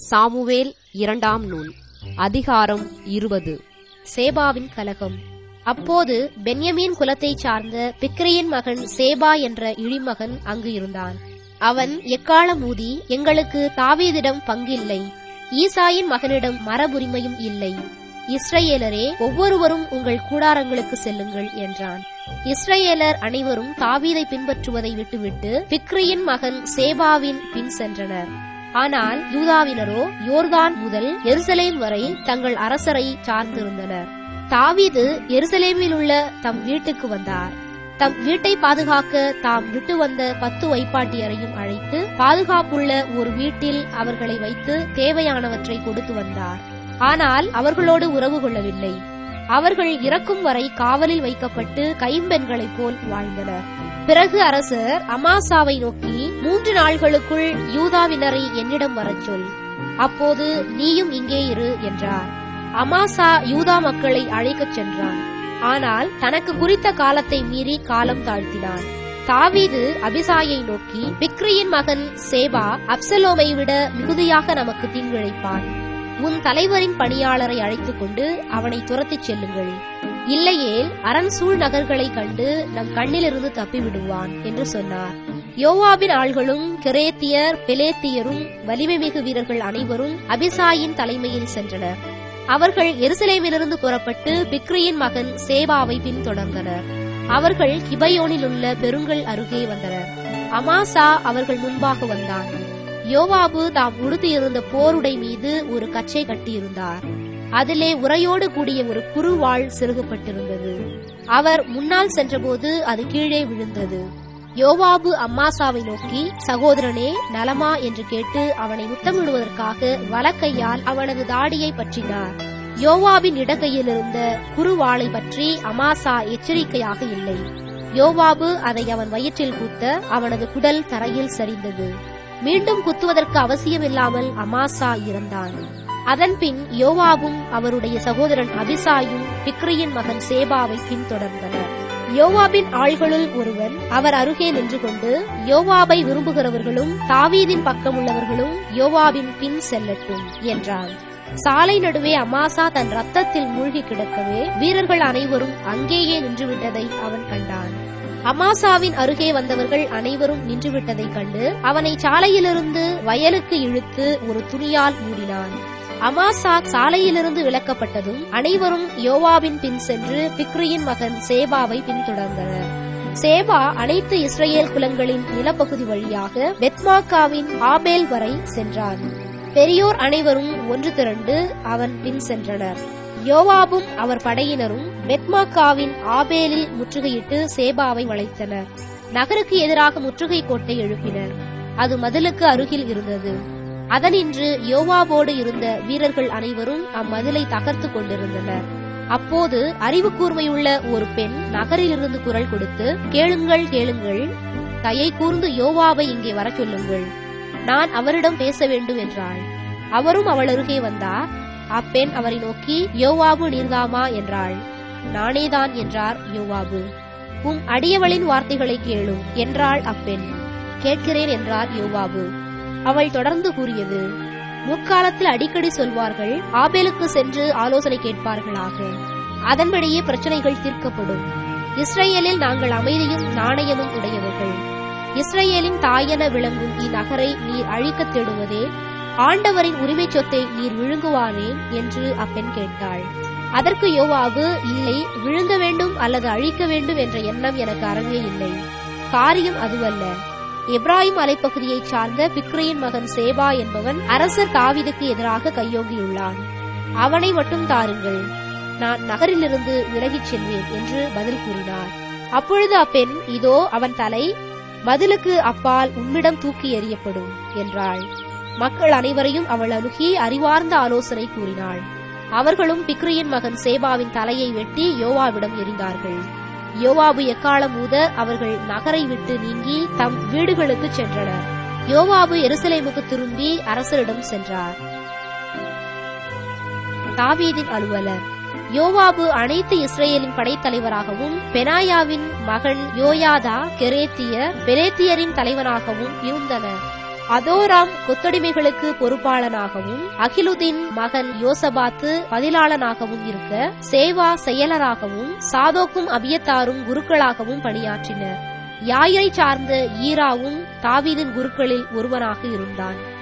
Samuel இரண்டாம் நூல் அதிகாரம் இருபது சேபாவின் கலகம் அப்போது பென்யமீன் குலத்தைச் சார்ந்த பிக்ரியின் மகன் சேபா என்ற இழிமகன் அங்கு இருந்தான் அவன் எக்காலம் ஊதி எங்களுக்கு தாவீதிடம் பங்கில்லை ஈசாயின் மகனிடம் மரபுரிமையும் இல்லை இஸ்ரவேலரே ஒவ்வொருவரும் உங்கள் கூடாரங்களுக்கு செல்லுங்கள் என்றான் இஸ்ரவேலர் அனைவரும் தாவீதை பின்பற்றுவதை விட்டுவிட்டு பிக்ரியின் மகன் சேபாவின் பின் சென்றனர் ஆனால் யூதாவினரோ யோர்தான் முதல் எருசலேம் வரை தங்கள் அரசரை சார்ந்திருந்தனர் தாவீது எருசலேமில் உள்ள தம் வீட்டுக்கு வந்தார் தம் வீட்டை பாதுகாக்க தாம் விட்டு வந்த பத்து வைப்பாட்டியரையும் அழைத்து பாதுகாப்புள்ள ஒரு வீட்டில் அவர்களை வைத்து தேவையானவற்றை கொடுத்து வந்தார் ஆனால் அவர்களோடு உறவு கொள்ளவில்லை அவர்கள் இறக்கும் வரை காவலில் வைக்கப்பட்டு கைம்பெண்களைப் போல் வாழ்ந்தனர் பிறகு அரசர் அமாசாவை நோக்கி மூன்று நாள்களுக்குள் யூதாவினரை என்னிடம் வரச் சொல் அப்போது நீயும் இங்கே இரு என்றார் அமாசா யூதா மக்களை அழைக்கச் சென்றான் ஆனால் தனக்கு குறித்த காலத்தை மீறி காலம் தாழ்த்தினான் தாவீது அபிசாயை நோக்கி பிக்ரியின் மகன் சேபா அப்சலோமை விட மிகுதியாக நமக்கு தீங்கிழைப்பான் உன் தலைவரின் பணியாளரை அழைத்துக் கொண்டு அவனை துரத்திச் செல்லுங்கள் இல்லையேல் அரண் சூழ் நகர்களை கண்டு நம் கண்ணிலிருந்து தப்பிவிடுவான் என்று சொன்னார் யோவாபின் ஆள்களும் கிரேத்தியர் பெலேத்தியரும் வலிமை மிகு வீரர்கள் அனைவரும் அபிசாயின் தலைமையில் சென்றனர் அவர்கள் எருசலேமிலிருந்து புறப்பட்டு பிக்ரியின் மகன் சேபாவை பின்தொடர்ந்தனர் அவர்கள் கிபயோனில் உள்ள பெருங்கல் அருகே வந்தனர் அமாசா அவர்கள் முன்பாக வந்தான் யோவாபு தாம் உடுத்தியிருந்த போருடை மீது ஒரு கச்சை கட்டியிருந்தார் அதிலே உரையோடு கூடிய ஒரு குறுவாள் செருகப்பட்டிருந்தது அவர் முன்னால் சென்றபோது அது கீழே விழுந்தது யோவாபு அம்மாசாவை நோக்கி சகோதரனே நலமா என்று கேட்டு அவனை முத்தமிடுவதற்காக வலக்கையால் அவனது தாடியை பற்றினார் யோவாபின் இடக்கையில் இருந்த குறுவாளை பற்றி அமாசா எச்சரிக்கையாக இல்லை யோவாபு அதை அவன் வயிற்றில் குத்த அவனது குடல் தரையில் சரிந்தது மீண்டும் குத்துவதற்கு அவசியமில்லாமல் அமாசா இறந்தான் அதன்பின் யோவாபும் அவருடைய சகோதரன் அபிசாயும் பிக்ரியின் மகன் சேபாவை பின்தொடர்ந்தனர் யோவாபின் ஆள்களுள் ஒருவன் அவர் அருகே நின்று கொண்டு யோவாபை விரும்புகிறவர்களும் தாவீதின் பக்கம் உள்ளவர்களும் யோவாபின் பின் செல்லட்டும் என்றான் சாலை நடுவே அமாசா தன் ரத்தத்தில் மூழ்கி கிடக்கவே வீரர்கள் அனைவரும் அங்கேயே நின்றுவிட்டதை அவன் கண்டான் அமாசாவின் அருகே வந்தவர்கள் அனைவரும் நின்றுவிட்டதைக் கண்டு அவனை சாலையிலிருந்து வயலுக்கு இழுத்து ஒரு துணியால் மூடினான் அமாசா சாலையிலிருந்து விலக்கப்பட்டதும் அனைவரும் யோவாவின் பின் சென்று பிக்ரியின் மகன் சேபாவை பின்தொடர்ந்தனர் சேபா அனைத்து இஸ்ரேல் குலங்களின் நிலப்பகுதி வழியாக பெத்மாக்காவின் ஆபேல் வரை சென்றான் பெரியோர் அனைவரும் ஒன்று திரண்டு அவன் பின் சென்றனர் யோவாபும் அவர் படையினரும் பெத்மாக்காவின் ஆபேலில் முற்றுகையிட்டு சேபாவை வளைத்தனர் நகருக்கு எதிராக முற்றுகை கோட்டை எழுப்பினர் அது மதிலுக்கு அருகில் இருந்தது அதனின்று யோவாவோடு இருந்த வீரர்கள் அனைவரும் அம்மதிலை தகர்த்து கொண்டிருந்தனர் அப்போது அறிவு கூர்மையுள்ள ஒரு பெண் நகரிலிருந்து குரல் கொடுத்து கேளுங்கள் கேளுங்கள் தையை கூர்ந்து யோவாவை இங்கே வர சொல்லுங்கள் நான் அவரிடம் பேச வேண்டும் என்றாள் அவரும் அவள் அருகே வந்தார் அப்பெண் அவரை நோக்கி யோவாபு நீர்தாமா என்றாள் நானேதான் என்றார் யோவாபு உம் அடியவளின் வார்த்தைகளை கேளும் என்றாள் அப்பெண் கேட்கிறேன் என்றார் யோவாபு அவள் தொடர்ந்து கூறியது முற்காலத்தில் அடிக்கடி சொல்வார்கள் ஆபேலுக்கு சென்று ஆலோசனை கேட்பார்களாக அதன்படியே பிரச்சனைகள் தீர்க்கப்படும் இஸ்ரேலில் நாங்கள் அமைதியும் நாணயமும் உடையவர்கள் இஸ்ரேலின் தாயென விளங்கும் இந்நகரை நீர் அழிக்கத் தேடுவதே ஆண்டவரின் உரிமை சொத்தை நீர் விழுங்குவானே என்று அப்பெண் கேட்டாள் அதற்கு யோவாபு இல்லை விழுங்க வேண்டும் அல்லது அழிக்க வேண்டும் என்ற எண்ணம் எனக்கு அறவே இல்லை காரியம் அதுவல்ல எப்ராஹிம் மலைப்பகுதியைச் சார்ந்த பிக்ரியின் மகன் சேபா என்பவன் அரசர் தாவிதுக்கு எதிராக கையோங்கியுள்ளான் அவனை மட்டும் தாருங்கள் நான் நகரிலிருந்து விலகிச் செல்வேன் என்று பதில் கூறினார் அப்பொழுது அப்பெண் இதோ அவன் தலை பதிலுக்கு அப்பால் உம்மிடம் தூக்கி எறியப்படும் என்றாள் மக்கள் அனைவரையும் அவள் அணுகி அறிவார்ந்த ஆலோசனை கூறினாள் அவர்களும் பிக்ரியின் மகன் சேபாவின் தலையை வெட்டி யோவாவிடம் எறிந்தார்கள் யோவாபு எக்காலம் ஊத அவர்கள் நகரை விட்டு நீங்கி தம் வீடுகளுக்கு சென்றனர் யோவாபு எருசலேமுக்கு திரும்பி அரசரிடம் சென்றார் தாவீதின் அலுவலர் யோவாபு அனைத்து இஸ்ரேலின் படைத்தலைவராகவும் பெனாயாவின் மகன் யோயாதா கெரேத்திய பெரேத்தியரின் தலைவனாகவும் இருந்தனர் அதோராம் கொத்தடிமைகளுக்கு பொறுப்பாளனாகவும் அகிலுதின் மகன் யோசபாத்து பதிலாளனாகவும் இருக்க சேவா செயலராகவும் சாதோக்கும் அபியத்தாரும் குருக்களாகவும் பணியாற்றினர் யாயை சார்ந்த ஈராவும் தாவீதின் குருக்களில் ஒருவனாக இருந்தான்